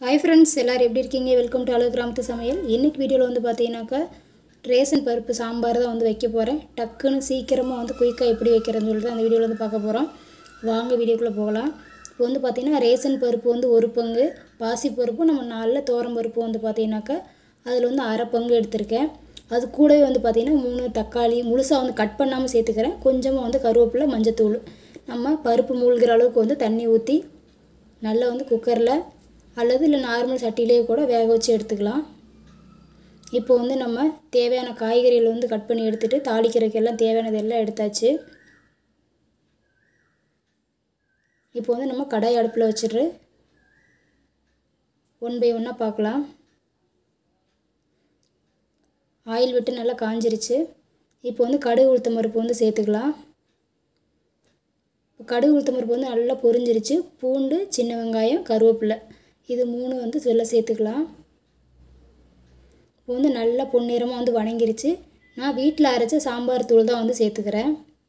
hi friends எல்லோரும் எப்படி இருக்கீங்க வெல்கம் டு அழகு கிராமத்து சமையல் இன்னைக்கு வீடியோவில் வந்து பார்த்தீங்கன்னாக்கா ரேஷன் பருப்பு சாம்பார் தான் வந்து வைக்க போகிறேன் டக்குன்னு சீக்கிரமாக வந்து குயிக்காக எப்படி வைக்கிறதுன்னு சொல்லிட்டு அந்த வீடியோவில் வந்து பார்க்க போகிறோம் வாங்க வீடியோக்குள்ளே போகலாம் இப்போ வந்து பார்த்தீங்கன்னா ரேஷன் பருப்பு வந்து ஒரு பங்கு பாசி பருப்பு நம்ம நாலில் தோரம் பருப்பு வந்து பார்த்தீங்கன்னாக்கா அதில் வந்து அரை பங்கு எடுத்திருக்கேன் அது கூடவே வந்து பார்த்திங்கன்னா மூணு தக்காளி முழுசாக வந்து கட் பண்ணாமல் சேர்த்துக்கிறேன் கொஞ்சமாக வந்து கருவேப்பிலை மஞ்சத்தூள் நம்ம பருப்பு மூழ்கிற அளவுக்கு வந்து தண்ணி ஊற்றி நல்லா வந்து குக்கரில் அல்லது இல்லை நார்மல் சட்டியிலேயே கூட வேக வச்சு எடுத்துக்கலாம் இப்போ வந்து நம்ம தேவையான காய்கறிகள் வந்து கட் பண்ணி எடுத்துகிட்டு தாளிக்கிறதுக்கு எல்லாம் தேவையானது எல்லாம் எடுத்தாச்சு இப்போ வந்து நம்ம கடாய் அடுப்பில் வச்சிடுற ஒன் பை ஒன்னாக பார்க்கலாம் ஆயில் விட்டு நல்லா காஞ்சிருச்சு இப்போ வந்து கடுகு உளுத்தம் பருப்பு வந்து சேர்த்துக்கலாம் இப்போ கடுகு உளுத்தம் பருப்பு வந்து நல்லா பொரிஞ்சிருச்சு பூண்டு சின்ன வெங்காயம் கருவேப்பிலை இது மூணு வந்து சொல்ல சேர்த்துக்கலாம் இப்போ வந்து நல்லா பொன்னிறமாக வந்து வணங்கிருச்சு நான் வீட்டில் அரைச்ச சாம்பார் தூள் தான் வந்து சேர்த்துக்கிறேன்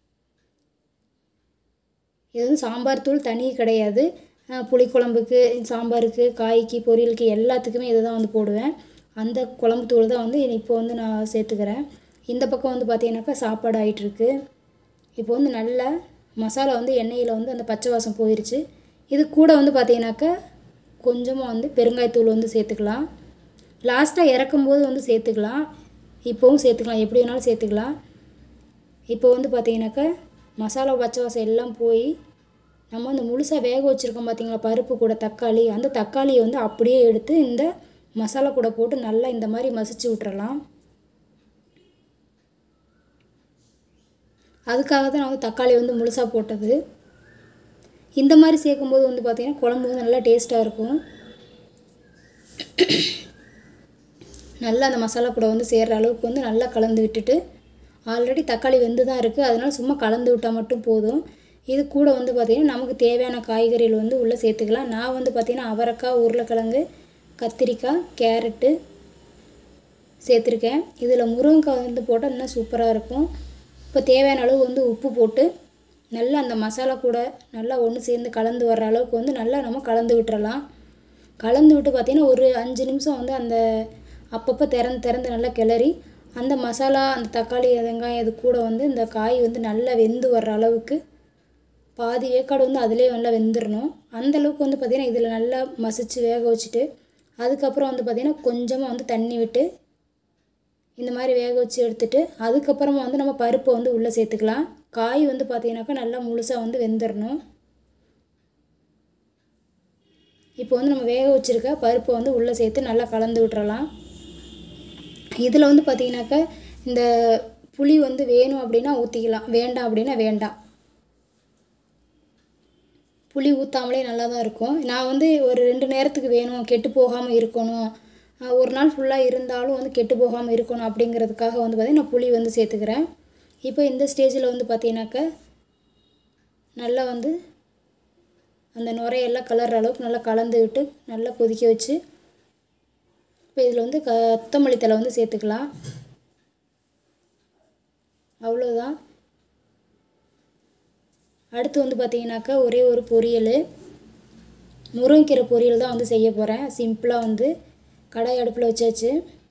இது வந்து சாம்பார் தூள் தனி கிடையாது புளிக்குழம்புக்கு சாம்பாருக்கு காய்க்கு பொரியலுக்கு எல்லாத்துக்குமே இதை தான் வந்து போடுவேன் அந்த குழம்பு தூள் தான் வந்து இப்போ வந்து நான் சேர்த்துக்கிறேன் இந்த பக்கம் வந்து பார்த்தீங்கன்னாக்கா சாப்பாடு ஆகிட்டுருக்கு இப்போ வந்து நல்லா மசாலா வந்து எண்ணெயில் வந்து அந்த பச்சை வாசம் போயிடுச்சு இது கூட வந்து பார்த்தீங்கன்னாக்கா கொஞ்சமாக வந்து பெருங்காயத்தூள் வந்து சேர்த்துக்கலாம் லாஸ்ட்டாக இறக்கும்போது வந்து சேர்த்துக்கலாம் இப்போவும் சேர்த்துக்கலாம் எப்படி வேணாலும் சேர்த்துக்கலாம் இப்போ வந்து பார்த்தீங்கன்னாக்கா மசாலா பச்சை வாசம் எல்லாம் போய் நம்ம வந்து முழுசாக வேக வச்சுருக்கோம் பார்த்தீங்களா பருப்பு கூட தக்காளி அந்த தக்காளியை வந்து அப்படியே எடுத்து இந்த மசாலா கூட போட்டு நல்லா இந்த மாதிரி மசிச்சு விட்டுறலாம் அதுக்காக தான் நான் வந்து தக்காளி வந்து முழுசாக போட்டது இந்த மாதிரி சேர்க்கும்போது வந்து பார்த்திங்கன்னா குழம்பு வந்து நல்லா டேஸ்ட்டாக இருக்கும் நல்லா அந்த மசாலா கூட வந்து சேர்கிற அளவுக்கு வந்து நல்லா கலந்து விட்டுட்டு ஆல்ரெடி தக்காளி வெந்து தான் இருக்குது அதனால் சும்மா கலந்து விட்டால் மட்டும் போதும் இது கூட வந்து பார்த்திங்கன்னா நமக்கு தேவையான காய்கறிகள் வந்து உள்ளே சேர்த்துக்கலாம் நான் வந்து பார்த்திங்கன்னா அவரைக்காய் உருளைக்கிழங்கு கத்திரிக்காய் கேரட்டு சேர்த்துருக்கேன் இதில் முருங்கைக்காய் வந்து போட்டால் இன்னும் சூப்பராக இருக்கும் இப்போ தேவையான அளவு வந்து உப்பு போட்டு நல்லா அந்த மசாலா கூட நல்லா ஒன்று சேர்ந்து கலந்து வர்ற அளவுக்கு வந்து நல்லா நம்ம கலந்து விட்டுறலாம் கலந்து விட்டு பார்த்திங்கன்னா ஒரு அஞ்சு நிமிஷம் வந்து அந்த அப்பப்போ திறந்து திறந்து நல்லா கிளறி அந்த மசாலா அந்த தக்காளி வெங்காயம் இது கூட வந்து இந்த காய் வந்து நல்லா வெந்து வர்ற அளவுக்கு பாதி வேக்காடு வந்து அதிலே நல்லா வெந்துடணும் அந்தளவுக்கு வந்து பார்த்திங்கன்னா இதில் நல்லா மசிச்சு வேக வச்சுட்டு அதுக்கப்புறம் வந்து பார்த்திங்கன்னா கொஞ்சமாக வந்து தண்ணி விட்டு இந்த மாதிரி வேக வச்சு எடுத்துட்டு அதுக்கப்புறமா வந்து நம்ம பருப்பை வந்து உள்ளே சேர்த்துக்கலாம் காய் வந்து பார்த்திங்கனாக்கா நல்லா முழுசாக வந்து வெந்துடணும் இப்போ வந்து நம்ம வேக வச்சுருக்க பருப்பை வந்து உள்ளே சேர்த்து நல்லா கலந்து விட்டுறலாம் இதில் வந்து பார்த்திங்கனாக்கா இந்த புளி வந்து வேணும் அப்படின்னா ஊற்றிக்கலாம் வேண்டாம் அப்படின்னா வேண்டாம் புளி ஊற்றாமலே நல்லா தான் இருக்கும் நான் வந்து ஒரு ரெண்டு நேரத்துக்கு வேணும் கெட்டு போகாமல் இருக்கணும் ஒரு நாள் ஃபுல்லாக இருந்தாலும் வந்து கெட்டு போகாமல் இருக்கணும் அப்படிங்கிறதுக்காக வந்து பார்த்திங்கன்னா நான் புளி வந்து சேர்த்துக்கிறேன் இப்போ இந்த ஸ்டேஜில் வந்து பார்த்தீங்கன்னாக்கா நல்லா வந்து அந்த நுரையெல்லாம் கலர்ற அளவுக்கு நல்லா கலந்து விட்டு நல்லா கொதிக்க வச்சு இப்போ இதில் வந்து கொத்தமல்லி தலை வந்து சேர்த்துக்கலாம் அவ்வளோதான் அடுத்து வந்து பார்த்திங்கனாக்கா ஒரே ஒரு பொரியல் முருங்கைக்கீரை பொரியல் தான் வந்து செய்ய போகிறேன் சிம்பிளாக வந்து கடாய் அடுப்பில் வச்சாச்சு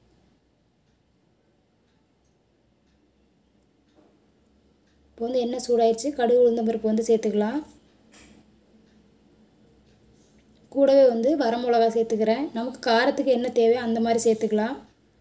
இப்போ வந்து எண்ணெய் சூடாயிடுச்சு கடுகு உளுந்தம் பருப்பு வந்து சேர்த்துக்கலாம் கூடவே வந்து வரமிளகா சேர்த்துக்கிறேன் நமக்கு காரத்துக்கு என்ன தேவையோ அந்த மாதிரி சேர்த்துக்கலாம்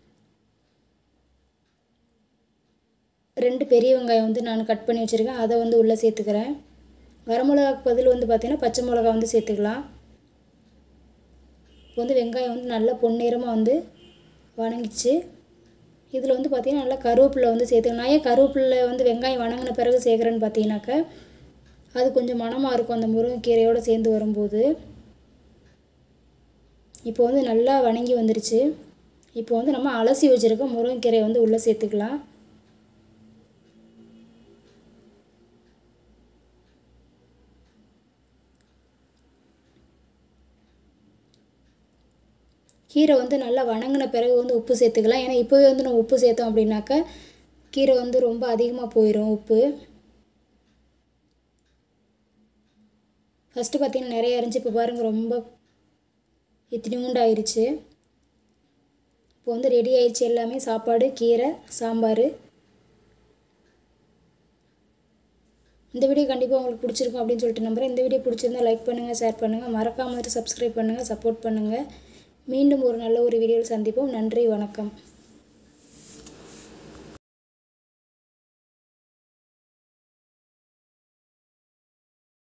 ரெண்டு பெரிய வெங்காயம் வந்து நான் கட் பண்ணி வச்சுருக்கேன் அதை வந்து உள்ளே சேர்த்துக்கிறேன் வரமிளகாக்கு பதில் வந்து பார்த்திங்கன்னா பச்சை மிளகா வந்து சேர்த்துக்கலாம் இப்போ வந்து வெங்காயம் வந்து நல்லா பொன்னிறமாக வந்து வணங்கிச்சு இதில் வந்து பார்த்திங்கன்னா நல்லா கருவேப்பிலை வந்து சேர்த்துக்கணும் நான் ஏன் கருவேப்பிலை வந்து வெங்காயம் வணங்கின பிறகு சேர்க்குறேன்னு பார்த்தீங்கன்னாக்கா அது கொஞ்சம் மணமாக இருக்கும் அந்த முருங்கைக்கீரையோடு சேர்ந்து வரும்போது இப்போ வந்து நல்லா வணங்கி வந்துருச்சு இப்போ வந்து நம்ம அலசி வச்சுருக்க முருங்கைக்கீரையை வந்து உள்ளே சேர்த்துக்கலாம் கீரை வந்து நல்லா வணங்கின பிறகு வந்து உப்பு சேர்த்துக்கலாம் ஏன்னா இப்போவே வந்து நம்ம உப்பு சேர்த்தோம் அப்படின்னாக்கா கீரை வந்து ரொம்ப அதிகமாக போயிடும் உப்பு ஃபஸ்ட்டு பார்த்திங்கன்னா நிறைய இருந்துச்சு இப்போ பாருங்கள் ரொம்ப இத்தினியூண்டு ஆயிடுச்சு இப்போ வந்து ரெடி ஆயிடுச்சு எல்லாமே சாப்பாடு கீரை சாம்பார் இந்த வீடியோ கண்டிப்பாக உங்களுக்கு பிடிச்சிருக்கும் அப்படின்னு சொல்லிட்டு நம்புறேன் இந்த வீடியோ பிடிச்சிருந்தா லைக் பண்ணுங்கள் ஷேர் பண்ணுங்கள் மறக்காமல் சப்ஸ்கிரைப் பண்ணுங்கள் சப்போர்ட் பண்ணுங்கள் மீண்டும் ஒரு நல்ல ஒரு வீடியோவில் சந்திப்போம் நன்றி வணக்கம்